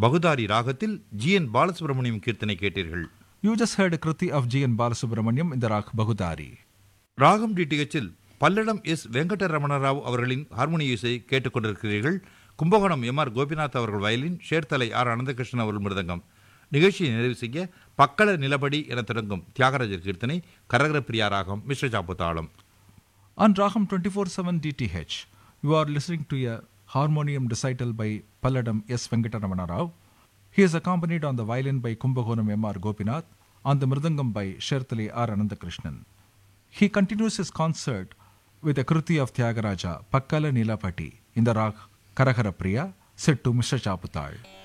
பகுதாரி ராகத்தில் G N Balasubramaniam கீர்த்தனை கேட்டீர்கள் You just heard a Kriti of G. N. Balasubramaniam in the Rag Bahudari. ராகம் டிடிஹெச்சில் பல்லடம் எஸ் வெங்கடரமண ராவ் அவர்களின் ஹார்மோனி இசை கேட்டுக்கொண்டிருக்கிறீர்கள் கும்பகோணம் எம் ஆர் கோபிநாத் அவர்கள் வயலின் ஷேர்தலை ஆர் அனந்தகிருஷ்ணன் அவர்கள் மிருதங்கம் நிகழ்ச்சியை நிறைவு செய்ய பக்கள நிலபடி என தொடங்கும் தியாகராஜர் கீர்த்தனை கரகர பிரியா ராகம் மிஸ்ர சாப்பு தாளம் On Raham 24-7 DTH, you are listening to a harmonium recital by Palladam S. Venkataramana Rao. He is accompanied on the violin by Kumbhakonam M. R. Gopinath, on the mridangam by Shertali R. Anandakrishnan. He continues his concert with a Kruti of Tyagaraja, Pakkala Nilapati, in the rag Karahara Priya, set to Mr. Chaputal.